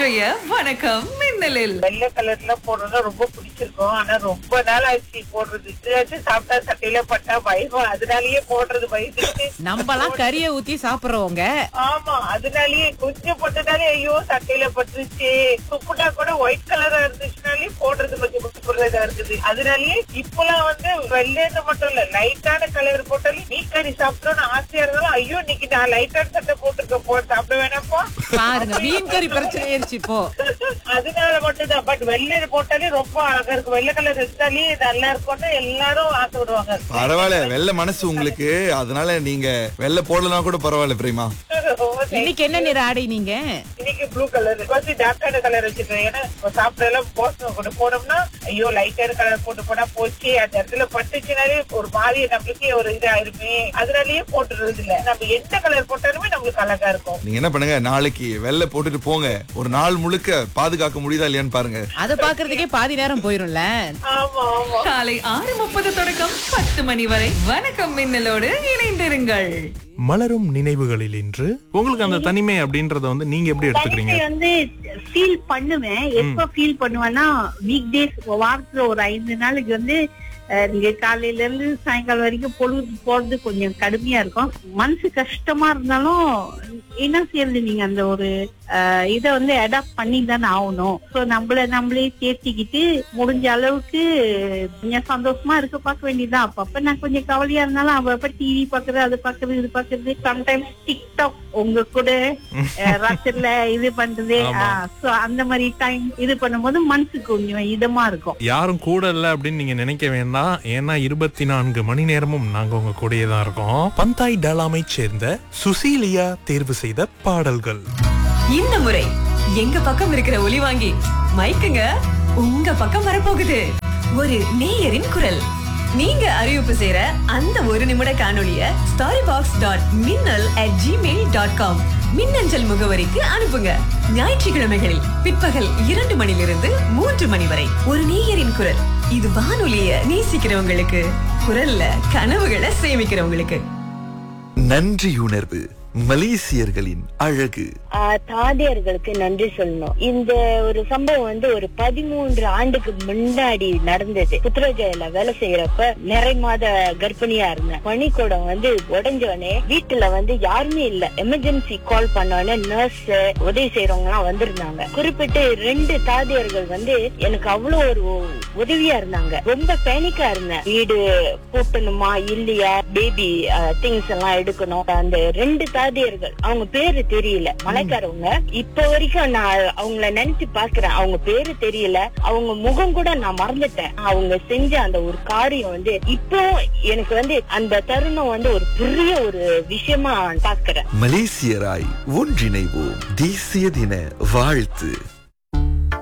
இன்றைய வணக்கம் மின்னலில் வெள்ளை கலர்ல போடுறது ரொம்ப பிடிச்சிருக்கும் ஆனா ரொம்ப நாள் ஆச்சு போடுறது இதுலாச்சும் சாப்பிட்டா சட்டையில பட்டா பயம் அதனாலயே போடுறது பயந்துட்டு நம்மலாம் கறியை ஊத்தி சாப்பிடுறவங்க ஆமா அதனாலயே கொஞ்சம் போட்டதாலே ஐயோ சட்டையில பட்டுருச்சு துப்புட்டா கூட ஒயிட் கலரா இருந்துச்சுனாலே போடுறது கொஞ்சம் புறதா இருக்குது அதனாலயே இப்பெல்லாம் வந்து வெள்ளைன்னு மட்டும் இல்ல லைட்டான கலர் போட்டாலும் நீ கறி சாப்பிட்டோம்னு ஆசையா இருந்தாலும் ஐயோ இன்னைக்கு நான் லைட்டான சட்டை போட்டிருக்க போ சாப்பிட வேணாப்பா பாருங்க மீன் கறி பிரச்சனை ஆயிருச்சு இப்போ அதனால மட்டும்தான் பட் வெள்ளை போட்டாலே ரொம்ப அழகா இருக்கும் வெள்ளை கலர் எடுத்தாலே நல்லா இருக்கும்னு எல்லாரும் ஆசைப்படுவாங்க பரவாயில்ல வெள்ளை மனசு உங்களுக்கு அதனால நீங்க வெள்ளை போடலனா கூட பரவாயில்ல பிரேமா இன்னைக்கு என்ன நிற ஆடை நீங்க இன்னைக்கு ப்ளூ கலர் கொஞ்சம் டார்க்கான கலர் வச்சிருக்கேன் ஏன்னா சாப்பிட எல்லாம் போஸ்ட் கொண்டு போனோம்னா ஐயோ லைட்டான கலர் போட்டு போனா போச்சு அந்த இடத்துல பட்டுச்சுனாலே ஒரு மாதிரி நம்மளுக்கே ஒரு இதா இருமே அதனாலயே போட்டுறது இல்ல நம்ம எந்த கலர் போட்டாலுமே நம்மளுக்கு அழகா இருக்கும் நீங்க என்ன பண்ணுங்க நாளைக்கு வெள்ளை போட்டுட்டு போங்க ஒரு நாள் முழுக்க பாதுகாக்க முடியுதா இல்லையான்னு பாருங்க அத பாக்குறதுக்கே பாதி நேரம் போயிரும்ல ஆமா ஆமா காலை ஆறு முப்பது தொடக்கம் பத்து மணி வரை வணக்கம் மின்னலோடு இணைந்திருங்கள் மலரும் நினைவுகளில் இன்று உங்களுக்கு அந்த தனிமை அப்படின்றத வந்து நீங்க எப்படி எடுத்துக்கிறீங்க தனிமை வந்து ஃபீல் பண்ணுவேன் எப்ப ஃபீல் பண்ணுவேன்னா வீக் டேஸ் வாரத்துல ஒரு ஐந்து நாளைக்கு வந்து அஹ், நீங்க காலையில இருந்து சாயங்காலம் வரைக்கும் பொழுது போறது கொஞ்சம் கடுமையா இருக்கும் மனசு கஷ்டமா இருந்தாலும் என்ன செய்யறது நீங்க அந்த ஒரு அஹ், இத வந்து அடாப்ட் பண்ணி தானே ஆகணும் சோ நம்மள நம்மளே தேர்த்திக்கிட்டு முடிஞ்ச அளவுக்கு கொஞ்சம் சந்தோஷமா இருக்க பார்க்க வேண்டியதுதான் அப்பப்ப நான் கொஞ்சம் கவலையா இருந்தாலும் அப்பப்ப டிவி பாக்குறது அது பாக்குறது இது பாக்குறது சம்டைம்ஸ் டிக்டாக் உங்க கூட அஹ், ராத்திரில இது பண்றது ஆமா. சோ அந்த மாதிரி டைம் இது பண்ணும்போது மனசுக்கு கொஞ்சம் இதமா இருக்கும் யாரும் கூட இல்ல அப்படின்னு நீங்க நினைக்க வேண்டாம் ஏன்னா இருபத்தி நான்கு மணி நேரமும் நாங்க உங்க கூடயே தான் இருக்கோம் பந்தாய் டலாமை சேர்ந்த சுசீலியா தேர்வு செய்த பாடல்கள் இந்த முறை எங்க பக்கம் இருக்கிற ஒலி வாங்கி மைக்குங்க உங்க பக்கம் வரப்போகுது ஒரு நேயரின் குரல் நீங்க அறிவிப்பு செய்யற அந்த ஒரு நிமிட காணொளிய story box dot Minnal at Gmail dot com மின்னஞ்சல் முகவரிக்கு அனுப்புங்க ஞாயிற்றுக்கிழமைகளில் பிற்பகல் இரண்டு மணிலிருந்து மூன்று மணி வரை ஒரு நேயரின் குரல் இது வானொலிய நேசிக்கிறவங்களுக்கு குரல்ல கனவுகளை சேமிக்கிறவங்களுக்கு நன்றியுணர்வு மலேசியர்களின் அழகு ஆஹ் தாதியர்களுக்கு நன்றி சொல்லணும் இந்த ஒரு சம்பவம் வந்து ஒரு பதிமூன்று ஆண்டுக்கு முன்னாடி நடந்தது புத்திரஜயில வேலை செய்யறப்ப நிறை மாத கர்ப்பிணியா இருந்தேன் பனிக்கூடம் வந்து உடஞ்சோடனே வீட்டுல வந்து யாருமே இல்ல எமர்ஜென்சி கால் பண்ணோடனே நர்ஸ் உதவி செய்யறவங்க எல்லாம் வந்திருந்தாங்க குறிப்பிட்டு ரெண்டு தாதியர்கள் வந்து எனக்கு அவ்வளவு ஒரு உதவியா இருந்தாங்க ரொம்ப பேனிக்கா இருந்தேன் வீடு பூட்டணுமா இல்லையா பேபி திங்ஸ் எல்லாம் எடுக்கணும் அந்த ரெண்டு தாதியர்கள் அவங்க பேரு தெரியல மலைக்காரவங்க இப்ப வரைக்கும் நான் அவங்கள நினைச்சு பாக்குறேன் அவங்க பேரு தெரியல அவங்க முகம் கூட நான் மறந்துட்டேன் அவங்க செஞ்ச அந்த ஒரு காரியம் வந்து இப்போ எனக்கு வந்து அந்த தருணம் வந்து ஒரு பெரிய ஒரு விஷயமா பாக்குறேன் மலேசியராய் ஒன்றிணைவோம் தேசிய தின வாழ்த்து